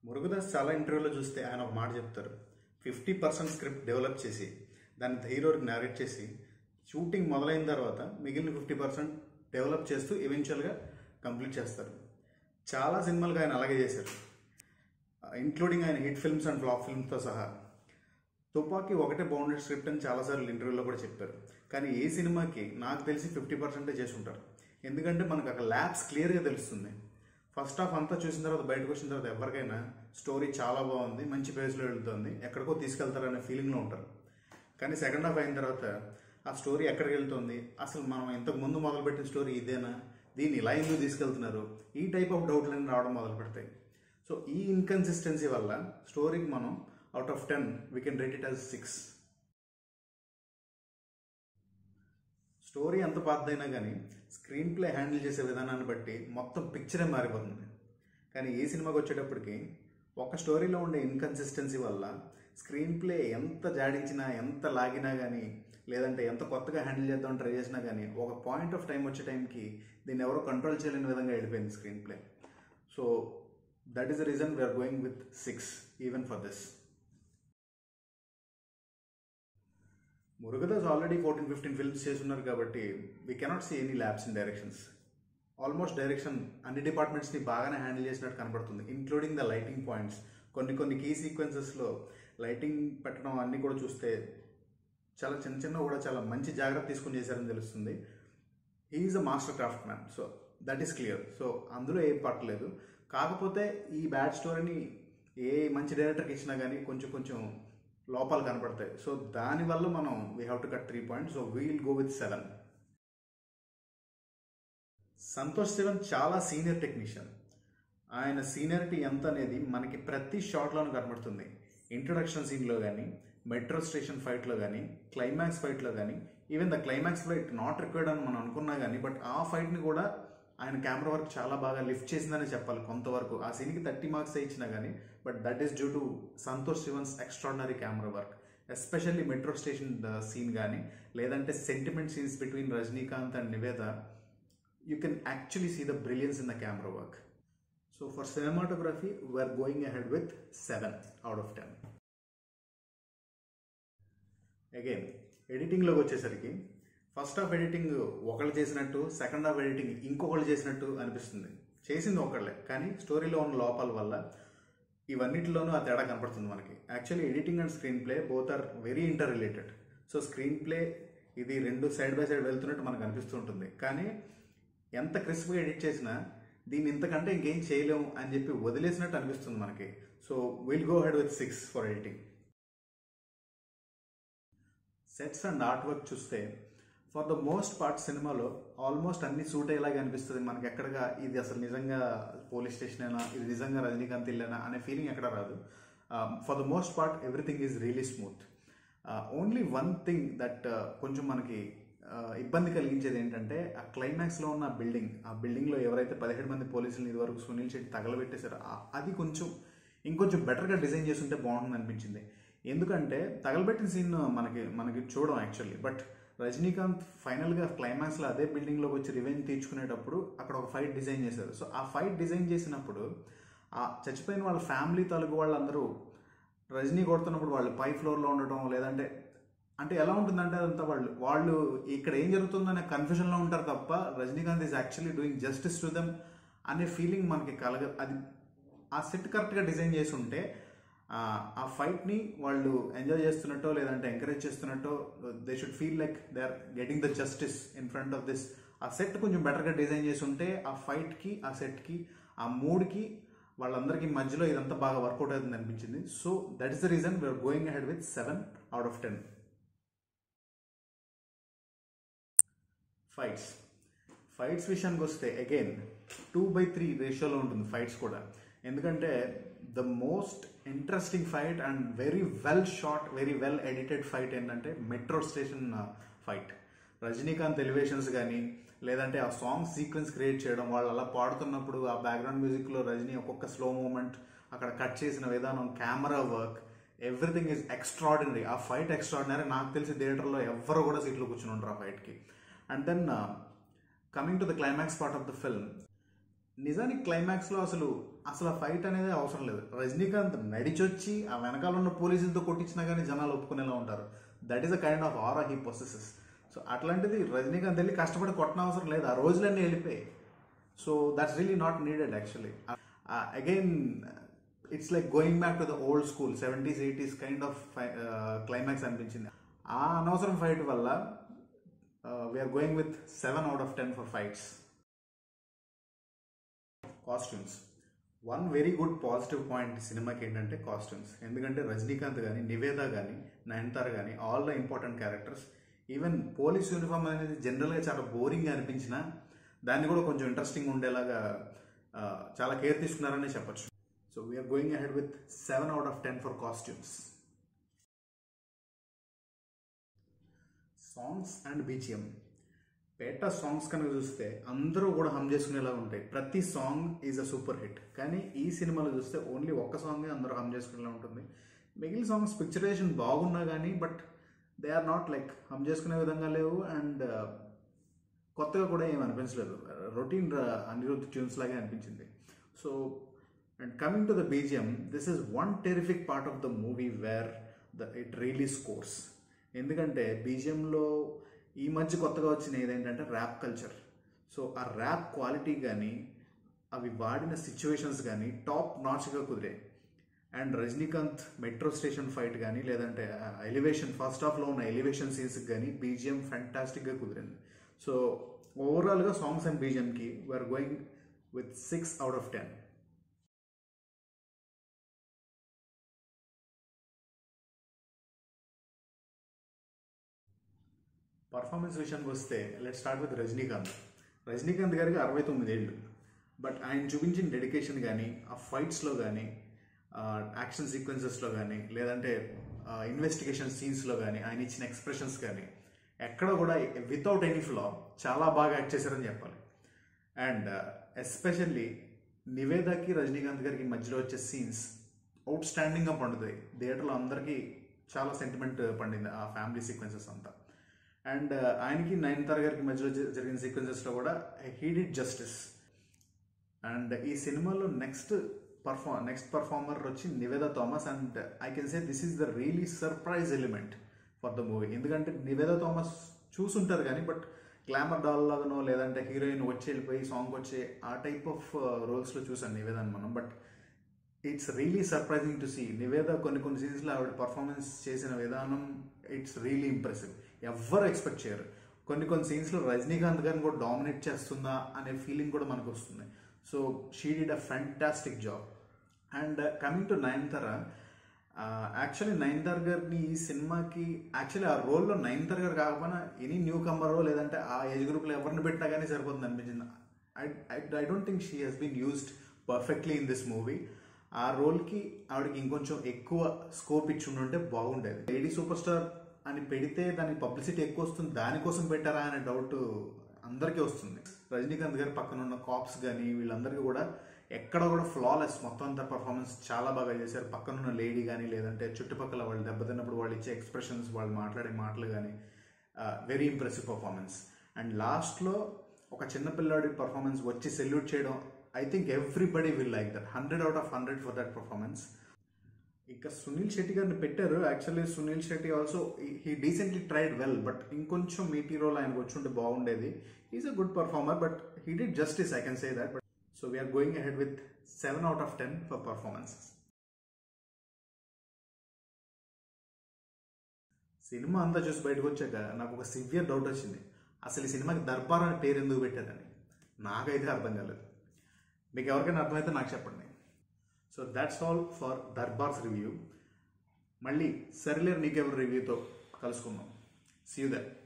మురుగదాస్ చాలా ఇంటర్వ్యూలో చూస్తే ఆయన ఒక మాట చెప్తారు ఫిఫ్టీ పర్సెంట్ స్క్రిప్ట్ డెవలప్ చేసి దాన్ని హీరోకి నేరేట్ చేసి షూటింగ్ మొదలైన తర్వాత మిగిలిన ఫిఫ్టీ పర్సెంట్ డెవలప్ చేస్తూ ఈవెన్చువల్గా కంప్లీట్ చేస్తారు చాలా సినిమాలుగా ఆయన అలాగే చేశారు ఇంక్లూడింగ్ ఆయన హిట్ ఫిల్మ్స్ అండ్ ఫ్లాప్ ఫిల్మ్స్తో సహా తుపాకీ ఒకటే బౌండెడ్ స్క్రిప్ట్ అని చాలాసార్లు ఇంటర్వ్యూలో కూడా చెప్పారు కానీ ఏ సినిమాకి నాకు తెలిసి ఫిఫ్టీ పర్సెంటే చేసి ఉంటారు ఎందుకంటే మనకు అక్కడ ల్యాబ్స్ క్లియర్గా తెలుస్తుంది ఫస్ట్ హాఫ్ అంతా చూసిన తర్వాత బయటకు వచ్చిన తర్వాత ఎవరికైనా స్టోరీ చాలా బాగుంది మంచి పేజ్లో వెళ్తుంది ఎక్కడికో తీసుకెళ్తారనే ఫీలింగ్లో ఉంటారు కానీ సెకండ్ హాఫ్ అయిన తర్వాత ఆ స్టోరీ ఎక్కడికి వెళ్తుంది అసలు మనం ఇంతకు ముందు మొదలుపెట్టిన స్టోరీ ఇదేనా దీన్ని ఇలా ఎందుకు తీసుకెళ్తున్నారు ఈ టైప్ ఆఫ్ డౌట్లన్నీ రావడం మొదలు పెడతాయి సో ఈ ఇన్కన్సిస్టెన్సీ వల్ల స్టోరీకి మనం out of ten we can rate it as six story ఎంత పాతదైనా కానీ స్క్రీన్ ప్లే హ్యాండిల్ చేసే విధానాన్ని బట్టి మొత్తం పిక్చరే మారిపోతుంది కానీ ఈ సినిమాకి వచ్చేటప్పటికి ఒక స్టోరీలో ఉండే ఇన్కన్సిస్టెన్సీ వల్ల స్క్రీన్ ప్లే ఎంత జాడించినా ఎంత లాగినా కానీ లేదంటే ఎంత కొత్తగా హ్యాండిల్ చేద్దామని ట్రై చేసినా కానీ ఒక పాయింట్ ఆఫ్ టైం వచ్చే టైంకి దీన్ని ఎవరో కంట్రోల్ చేయలేని విధంగా వెళ్ళిపోయింది screen play so that is the reason we're going with six even for this Murugadoss already fourteen fifteen films చేస్తున్నారు కాబట్టి we cannot see any lapse in directions almost direction అన్ని డిపార్ట్మెంట్స్ని బాగానే హ్యాండిల్ చేసినట్టు కనబడుతుంది ఇంక్లూడింగ్ ద లైటింగ్ పాయింట్స్ కొన్ని కొన్ని key సీక్వెన్సెస్లో lighting పెట్టడం అన్నీ కూడా చూస్తే చాలా చిన్న చిన్న కూడా చాలా మంచి జాగ్రత్త తీసుకుని చేశారని తెలుస్తుంది is a master craftsman so that is clear so అందులో ఏం పట్టలేదు కాకపోతే ఈ బ్యాడ్ స్టోరీని ఏ మంచి డైరెక్టర్కి ఇచ్చినా కానీ కొంచెం కొంచెం లోపాలు కనపడతాయి సో దానివల్ల మనం we have to cut three points so we'll go with seven Santosh Sivan చాలా సీనియర్ టెక్నీషియన్ ఆయన సీనియరిటీ ఎంత అనేది మనకి ప్రతి షాట్లోనూ కనబడుతుంది ఇంట్రొడక్షన్ సీన్లో కానీ మెట్రో స్టేషన్ ఫైట్లో కానీ క్లైమాక్స్ ఫైట్లో కానీ even the climax fight not required అని మనం అనుకున్నా కానీ బట్ ఆ ఫైట్ని కూడా ఆయన కెమెరా వర్క్ చాలా బాగా లిఫ్ట్ చేసిందని చెప్పాలి కొంతవరకు ఆ సీన్కి థర్టీ మార్క్స్ ఇచ్చినా కానీ but that is due to Santosh Sivan's extraordinary camera work especially metro station scene కానీ లేదంటే sentiment scenes between Rajinikanth and Niveda you can actually see the brilliance in the camera work so for cinematography we're going ahead with seven out of ten again ఎడిటింగ్లోకి వచ్చేసరికి first half editing ఒకళ్ళు చేసినట్టు second half editing ఇంకొకళ్ళు చేసినట్టు అనిపిస్తుంది చేసింది ఒకళ్ళే కానీ స్టోరీలో ఉన్న లోపాల వల్ల ఇవన్నిటిలోనూ ఆ తేడా కనపడుతుంది మనకి actually editing and screen play both are very inter related so screen play ఇది రెండు సైడ్ బై సైడ్ వెళ్తున్నట్టు మనకు అనిపిస్తుంటుంది కానీ ఎంత క్రిస్ప్గా ఎడిట్ చేసినా దీన్ని ఇంతకంటే ఇంకేం చేయలేము అని చెప్పి వదిలేసినట్టు అనిపిస్తుంది మనకి so will go ahead with six for editing sets and art work చూస్తే ఫర్ ద మోస్ట్ పార్ట్ సినిమాలో ఆల్మోస్ట్ అన్ని సూట్ అయ్యేలాగా అనిపిస్తుంది మనకి ఎక్కడగా ఇది అసలు నిజంగా పోలీస్ స్టేషన్ అయినా ఇది నిజంగా రజనీకాంత్ ఇల్లేనా అనే ఫీలింగ్ ఎక్కడ రాదు for the most part everything is really smooth only one thing that కొంచెం మనకి ఇబ్బంది కలిగించేది ఏంటంటే ఆ క్లైమాక్స్లో ఉన్న బిల్డింగ్ ఆ బిల్డింగ్లో ఎవరైతే పదిహేడు మంది పోలీసులు ఇదివరకు సునీల్ శెట్టి తగలబెట్టేశారో అది కొంచెం ఇంకొంచెం బెటర్గా డిజైన్ చేసి ఉంటే బాగుంటుంది అనిపించింది ఎందుకంటే తగలబెట్టిన సీన్ మనకి మనకి చూడడం యాక్చువల్లీ బట్ రజనీకాంత్ ఫైనల్గా క్లైమాక్స్లో అదే బిల్డింగ్లోకి వచ్చి రివెంజ్ తీర్చుకునేటప్పుడు అక్కడ ఒక ఫైట్ డిజైన్ చేశారు సో ఆ ఫైట్ డిజైన్ చేసినప్పుడు ఆ చచ్చిపోయిన వాళ్ళ ఫ్యామిలీ తలుగు వాళ్ళందరూ రజనీ కొడుతున్నప్పుడు వాళ్ళు పై ఫ్లోర్లో ఉండటం లేదంటే అంటే ఎలా ఉంటుందంటే అదంతా వాళ్ళు వాళ్ళు ఇక్కడ ఏం జరుగుతుందనే కన్ఫ్యూజన్లో ఉంటారు తప్ప Rajinikanth is actually doing justice to them అనే ఫీలింగ్ మనకి కలగ అది ఆ సెట్ కరెక్ట్గా డిజైన్ చేసి ఉంటే ఆ ఫైట్ని వాళ్ళు ఎంజాయ్ చేస్తున్నట్టో లేదంటే ఎంకరేజ్ చేస్తున్నట్టో they should feel like they are getting the justice in front of this ఆ సెట్ కొంచెం బెటర్గా డిజైన్ చేసి ఉంటే ఆ ఫైట్కి ఆ సెట్కి ఆ మూడ్కి వాళ్ళందరికీ మధ్యలో ఇదంతా బాగా వర్కౌట్ అవుతుంది అనిపించింది so that is the reason we're going ahead with seven out of ten fights fights విషయానికి వస్తే అగైన్ టూ బై త్రీ రేషియోలో ఉంటుంది ఫైట్స్ కూడా ఎందుకంటే the most interesting fight and very well shot very well edited fight ఏంటంటే metro station fight Rajinikanth elevations కానీ లేదంటే ఆ సాంగ్ సీక్వెన్స్ క్రియేట్ చేయడం వాళ్ళు అలా పాడుతున్నప్పుడు ఆ బ్యాక్గ్రౌండ్ మ్యూజిక్లో రజనీ ఒక్కొక్క స్లో మూమెంట్ అక్కడ కట్ చేసిన విధానం camera work everything is extraordinary ఆ ఫైట్ ఎక్స్ట్రాడినరీ నాకు తెలిసి థియేటర్లో ఎవరు కూడా సీట్లో కూర్చుని ఉంటారు ఆ ఫైట్కి and then coming to the climax part of the film నిజానికి క్లైమాక్స్లో అసలు అసలు ఆ ఫైట్ అనేది అవసరం లేదు రజనీకాంత్ నడిచొచ్చి ఆ వెనకాల ఉన్న పోలీసులతో కొట్టించినా కానీ జనాలు ఒప్పుకునేలా ఉంటారు that is a kind of aura he possesses so అట్లాంటిది రజనీకాంత్ వెళ్ళి కష్టపడి కొట్టడం అవసరం లేదు ఆ రోజులన్నీ వెళ్ళిపోయాయి so that's really not needed actually again it's like going back to the old school seventies eighties kind of climax అనిపించింది ఆ అనవసరం ఫైట్ వల్ల we're going with seven out of ten for fights costumes one very good positive point సినిమాకి ఏంటంటే costumes ఎందుకంటే రజనీకాంత్ కానీ నివేద కానీ నయనతార కానీ all the important characters even police uniform అనేది జనరల్గా చాలా బోరింగ్ అనిపించినా దాన్ని కూడా కొంచెం ఇంట్రెస్టింగ్ ఉండేలాగా ఆ, చాలా కేర్ తీసుకున్నారని చెప్పొచ్చు so we're going ahead with seven out of ten for costumes songs and BGM Petta songs కనుక చూస్తే అందరూ కూడా హమ్ చేసుకునేలా ఉంటాయి ప్రతి song is a super hit కానీ ఈ సినిమాలో చూస్తే ఓన్లీ ఒక్క సాంగే అందరూ హమ్ చేసుకునేలా ఉంటుంది మిగిలిన సాంగ్స్ పిక్చరేషన్ బాగున్నా కానీ but they are not like hum చేసుకునే విధంగా లేవు అండ్ కొత్తగా కూడా ఏం అనిపించలేదు రొటీన్ అనిరుద్ధ్ ట్యూన్స్ లాగే అనిపించింది so and coming to the BGM this is one terrific part of the movie where the it really scores ఎందుకంటే బీజిఎంలో ఈ మధ్య కొత్తగా వచ్చిన ఏదేంటంటే ర్యాప్ కల్చర్ సో ఆ ర్యాప్ క్వాలిటీ కానీ అవి వాడిన సిచ్యువేషన్స్ కానీ టాప్ నాచ్గా కుదిరాయి and Rajinikanth metro station fight కానీ లేదంటే ఎలివేషన్ ఫస్ట్ హాఫ్లో ఉన్న ఎలివేషన్ సీన్స్కి కానీ బీజిఎం ఫ్యాంటాస్టిక్గా కుదిరింది సో ఓవరాల్గా సాంగ్స్ అండ్ బీజిఎంకి we're going with six out of ten performance విషయానికి వస్తే let start with Rajinikanth Rajinikanth గారికి అరవై తొమ్మిది ఏళ్ళు బట్ ఆయన చూపించిన డెడికేషన్ కానీ ఆ ఫైట్స్లో కానీ యాక్షన్ సీక్వెన్సెస్లో కానీ లేదంటే ఇన్వెస్టిగేషన్ సీన్స్లో కానీ ఆయన ఇచ్చిన ఎక్స్ప్రెషన్స్ కానీ ఎక్కడ కూడా వితౌట్ ఎనీ ఫ్లా చాలా బాగా యాక్ట్ చేశారని చెప్పాలి అండ్ ఎస్పెషల్లీ నివేదాకి రజనీకాంత్ గారికి మధ్యలో వచ్చే సీన్స్ అవుట్ స్టాండింగ్గా పండుతాయి థియేటర్లో అందరికీ చాలా సెంటిమెంట్ పండింది ఆ ఫ్యామిలీ సీక్వెన్సెస్ అంతా అండ్ ఆయనకి నయనతార గారికి మధ్యలో జ- జరిగిన సీక్వెన్సెస్లో కూడా హీ డిడ్ జస్టిస్ అండ్ ఈ సినిమాలో నెక్స్ట్ పర్ఫార్ నెక్స్ట్ పర్ఫార్మర్ వచ్చి Niveda Thomas and I can say this is the really surprise element for the movie ఎందుకంటే నివేద థామస్ చూసుంటారు కానీ బట్ గ్లామర్ డాల్ లాగానో లేదంటే హీరోయిన్ వచ్చి వెళ్ళిపోయి సాంగ్ వచ్చే ఆ టైప్ ఆఫ్ రోల్స్లో చూసాను నివేదాన్ని మనం but it's really surprising to see Niveda కొన్ని కొన్ని సీన్స్లో ఆవిడ పర్ఫార్మెన్స్ చేసిన విధానం ఇట్స్ రియలీ ఇంప్రెసివ్ ఎవ్వరు ఎక్స్పెక్ట్ చేయరు కొన్ని కొన్ని సీన్స్లో రజనీకాంత్ గారిని కూడా డామినేట్ చేస్తుందా అనే ఫీలింగ్ కూడా మనకు వస్తుంది so she did a fantastic job and coming to Nayanthara actually Nayanthara గారిని ఈ సినిమాకి యాక్చువల్లీ ఆ రోల్లో నయనతార్ గారు కాకపోయినా ఎనీ న్యూ కమరో లేదంటే ఆ ఏజ్ గ్రూప్లో ఎవరిని పెట్టినా కానీ సరిపోతుంది అనిపించింది I I don't think she has been used perfectly in this movie ఆ రోల్కి ఆవిడకి ఇంకొంచెం ఎక్కువ స్కోప్ ఇచ్చి ఉంటే బాగుండేది లేడీ సూపర్ స్టార్ అని పెడితే దానికి పబ్లిసిటీ ఎక్కువ వస్తుంది దానికోసం పెట్టారా అనే డౌట్ అందరికీ వస్తుంది రజనీకాంత్ గారి పక్కన ఉన్న కాప్స్ కానీ వీళ్ళందరికీ కూడా ఎక్కడ కూడా ఫ్లాలెస్ మొత్తం అంతా పర్ఫార్మెన్స్ చాలా బాగా చేశారు పక్కన ఉన్న లేడీ కానీ లేదంటే చుట్టుపక్కల వాళ్ళు దెబ్బతిన్నప్పుడు వాళ్ళు ఇచ్చే ఎక్స్ప్రెషన్స్ వాళ్ళు మాట్లాడే మాటలు కానీ వెరీ ఇంప్రెసివ్ పర్ఫార్మెన్స్ అండ్ లాస్ట్లో ఒక చిన్న పిల్లాడి పర్ఫార్మెన్స్ వచ్చి సెల్యూట్ చేయడం I think everybody will like that hundred out of hundred for that performance ఇక సునీల్ శెట్టి గారిని పెట్టారు actually Suniel Shetty also he decently tried well but ఇంకొంచెం మీటీ రోల్ ఆయనకు వచ్చుంటే బాగుండేది is a good performer but he did justice I can say that but so we're going ahead with seven out of ten for performances సినిమా అంతా చూసి బయటకు వచ్చాక నాకు ఒక సివియర్ డౌట్ వచ్చింది అసలు ఈ సినిమాకి దర్బార్ అనే పేరు ఎందుకు పెట్టారని నాకైతే అర్థం కాలేదు మీకు ఎవరికైనా అర్థమైతే నాకు చెప్పండి so that's all for Darbar's review మళ్ళీ సరిలేరు నీకెవరు రివ్యూతో కలుసుకుందాం సీ యూ దట్